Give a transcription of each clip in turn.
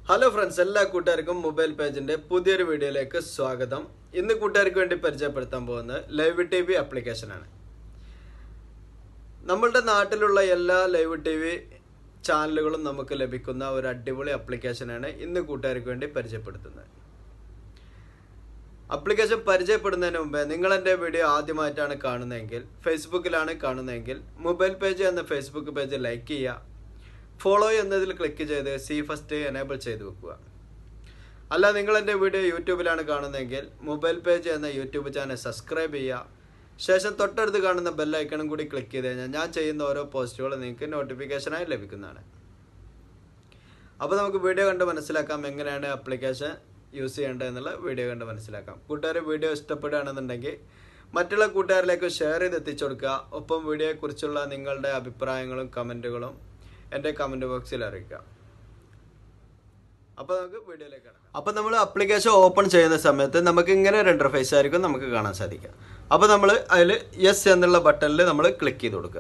hello friends എല്ലാ കൂട്ടുകാർക്കും mobile പേജിന്റെ പുതിയൊരു വീഡിയോയിലേക്ക് സ്വാഗതം ഇന്ന് കൂട്ടുകാർക്ക് വേണ്ടി പരിചയപ്പെടുത്താൻ പോകുന്നത് ലൈവ് ടി വി ആപ്ലിക്കേഷനാണ് നമ്മളുടെ നാട്ടിലുള്ള എല്ലാ ലൈവ് ടി വി ചാനലുകളും നമുക്ക് ലഭിക്കുന്ന ഒരു അടിപൊളി ആപ്ലിക്കേഷനാണ് ഇന്ന് കൂട്ടുകാർക്ക് വേണ്ടി പരിചയപ്പെടുത്തുന്നത് ആപ്ലിക്കേഷൻ പരിചയപ്പെടുന്നതിന് മുമ്പേ നിങ്ങൾ എൻ്റെ വീഡിയോ ആദ്യമായിട്ടാണ് കാണുന്നതെങ്കിൽ ഫേസ്ബുക്കിലാണ് കാണുന്നതെങ്കിൽ മൊബൈൽ പേജ് എന്ന ഫേസ്ബുക്ക് പേജ് ലൈക്ക് ചെയ്യുക ഫോളോ എന്നതിൽ ക്ലിക്ക് ചെയ്ത് സി ഫസ്റ്റ് എനേബിൾ ചെയ്ത് വെക്കുക അല്ല നിങ്ങൾ എൻ്റെ വീഡിയോ യൂട്യൂബിലാണ് കാണുന്നതെങ്കിൽ മൊബൈൽ പേജ് എന്ന യൂട്യൂബ് ചാനൽ സബ്സ്ക്രൈബ് ചെയ്യുക ശേഷം തൊട്ടടുത്ത് കാണുന്ന ബെല്ലൈക്കണും കൂടി ക്ലിക്ക് ചെയ്ത് കഴിഞ്ഞാൽ ഞാൻ ചെയ്യുന്ന ഓരോ പോസ്റ്റുകളും നിങ്ങൾക്ക് നോട്ടിഫിക്കേഷനായി ലഭിക്കുന്നതാണ് അപ്പോൾ നമുക്ക് വീഡിയോ കണ്ട് മനസ്സിലാക്കാം എങ്ങനെയാണ് ആപ്ലിക്കേഷൻ യൂസ് ചെയ്യേണ്ടത് എന്നുള്ള വീഡിയോ കണ്ട് മനസ്സിലാക്കാം കൂട്ടുകാർ വീഡിയോ ഇഷ്ടപ്പെടുകയാണെന്നുണ്ടെങ്കിൽ മറ്റുള്ള കൂട്ടുകാരിലേക്ക് ഷെയർ ചെയ്ത് എത്തിച്ചു കൊടുക്കുക ഒപ്പം വീഡിയോയെക്കുറിച്ചുള്ള നിങ്ങളുടെ അഭിപ്രായങ്ങളും കമൻറ്റുകളും എൻ്റെ കമൻറ്റ് ബോക്സിൽ അറിയിക്കുക അപ്പോൾ നമുക്ക് വീഡിയോയിലേക്ക് കിടക്കാം അപ്പോൾ നമ്മൾ ആപ്ലിക്കേഷൻ ഓപ്പൺ ചെയ്യുന്ന സമയത്ത് നമുക്ക് ഇങ്ങനെ ഒരു ഇൻ്റർഫേസ് ആയിരിക്കും നമുക്ക് കാണാൻ സാധിക്കുക അപ്പോൾ നമ്മൾ അതിൽ യെസ് എന്നുള്ള ബട്ടണിൽ നമ്മൾ ക്ലിക്ക് ചെയ്ത് കൊടുക്കുക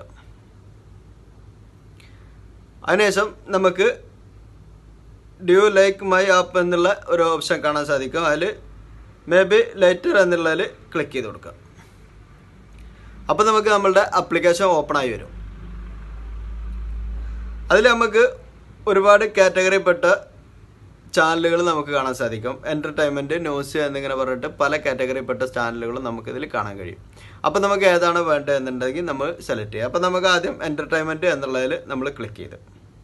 അതിനുശേഷം നമുക്ക് ഡ്യൂ ലൈക്ക് മൈ ആപ്പ് എന്നുള്ള ഒരു ഓപ്ഷൻ കാണാൻ സാധിക്കും അതിൽ മേ ബി ലേറ്റർ എന്നുള്ളതിൽ ക്ലിക്ക് ചെയ്ത് കൊടുക്കുക അപ്പോൾ നമുക്ക് നമ്മളുടെ ആപ്ലിക്കേഷൻ ഓപ്പൺ ആയി വരും അതിൽ നമുക്ക് ഒരുപാട് കാറ്റഗറിപ്പെട്ട ചാനലുകൾ നമുക്ക് കാണാൻ സാധിക്കും എൻ്റർടൈൻമെൻറ്റ് ന്യൂസ് എന്നിങ്ങനെ പറഞ്ഞിട്ട് പല കാറ്റഗറിപ്പെട്ട ചാനലുകളും നമുക്കിതിൽ കാണാൻ കഴിയും അപ്പോൾ നമുക്ക് ഏതാണ് വേണ്ടത് എന്നുണ്ടെങ്കിൽ നമ്മൾ സെലക്ട് ചെയ്യുക അപ്പോൾ നമുക്ക് ആദ്യം എൻ്റർടൈൻമെൻറ്റ് എന്നുള്ളതിൽ നമ്മൾ ക്ലിക്ക് ചെയ്ത്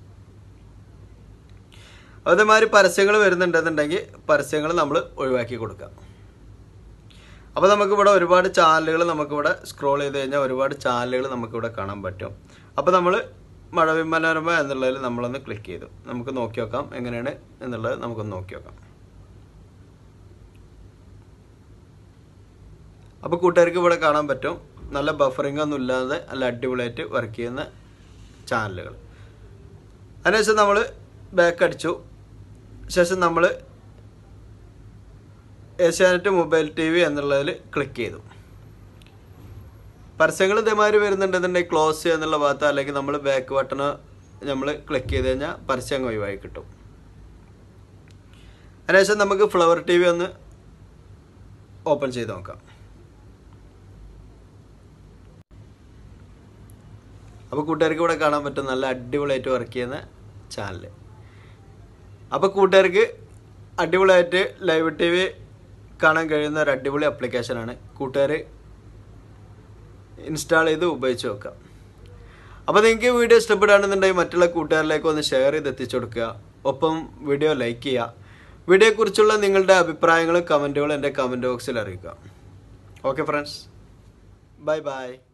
അതേമാതിരി പരസ്യങ്ങൾ വരുന്നുണ്ടെന്നുണ്ടെങ്കിൽ പരസ്യങ്ങൾ നമ്മൾ ഒഴിവാക്കി കൊടുക്കാം അപ്പോൾ നമുക്കിവിടെ ഒരുപാട് ചാനലുകൾ നമുക്കിവിടെ സ്ക്രോൾ ചെയ്ത് കഴിഞ്ഞാൽ ഒരുപാട് ചാനലുകൾ നമുക്കിവിടെ കാണാൻ പറ്റും അപ്പോൾ നമ്മൾ മഴവിൻ മനോരമ എന്നുള്ളതിൽ നമ്മളൊന്ന് ക്ലിക്ക് ചെയ്തു നമുക്ക് നോക്കി നോക്കാം എങ്ങനെയാണ് എന്നുള്ളത് നമുക്കൊന്ന് നോക്കി നോക്കാം അപ്പോൾ കൂട്ടുകാർക്ക് ഇവിടെ കാണാൻ പറ്റും നല്ല ബഫറിംഗ് ഒന്നും ഇല്ലാതെ നല്ല അടിപൊളിയായിട്ട് വർക്ക് ചെയ്യുന്ന ചാനലുകൾ അതിനുശേഷം നമ്മൾ ബാക്ക് അടിച്ചു ശേഷം നമ്മൾ ഏഷ്യാനെറ്റ് മൊബൈൽ ടി വി എന്നുള്ളതിൽ ക്ലിക്ക് ചെയ്തു പരസ്യങ്ങൾ ഇതേമാതിരി വരുന്നുണ്ടെന്നുണ്ടെങ്കിൽ ക്ലോസ് എന്നുള്ള ഭാഗത്ത് അല്ലെങ്കിൽ നമ്മൾ ബാക്ക് ബട്ടൺ നമ്മൾ ക്ലിക്ക് ചെയ്ത് കഴിഞ്ഞാൽ പരസ്യം ഒഴിവായി കിട്ടും അതിനുശേഷം നമുക്ക് ഫ്ലവർ ടി വി ഒന്ന് ഓപ്പൺ ചെയ്ത് നോക്കാം അപ്പോൾ കൂട്ടുകാർക്ക് ഇവിടെ കാണാൻ പറ്റും നല്ല അടിപൊളിയായിട്ട് വർക്ക് ചെയ്യുന്ന ചാനൽ അപ്പോൾ കൂട്ടുകാർക്ക് അടിപൊളിയായിട്ട് ലൈവ് ടി വി കാണാൻ കഴിയുന്ന ഒരു അടിപൊളി ആപ്ലിക്കേഷനാണ് കൂട്ടുകാർ ഇൻസ്റ്റാൾ ചെയ്ത് ഉപയോഗിച്ച് നോക്കാം അപ്പോൾ നിങ്ങൾക്ക് വീഡിയോ ഇഷ്ടപ്പെടുകയാണെന്നുണ്ടെങ്കിൽ മറ്റുള്ള കൂട്ടുകാരിലേക്ക് ഒന്ന് ഷെയർ ചെയ്ത് എത്തിച്ചു കൊടുക്കുക ഒപ്പം വീഡിയോ ലൈക്ക് ചെയ്യുക വീഡിയോയെക്കുറിച്ചുള്ള നിങ്ങളുടെ അഭിപ്രായങ്ങളും കമൻറ്റുകളും എൻ്റെ കമൻറ്റ് ബോക്സിൽ അറിയിക്കുക ഓക്കെ ഫ്രണ്ട്സ് ബൈ ബൈ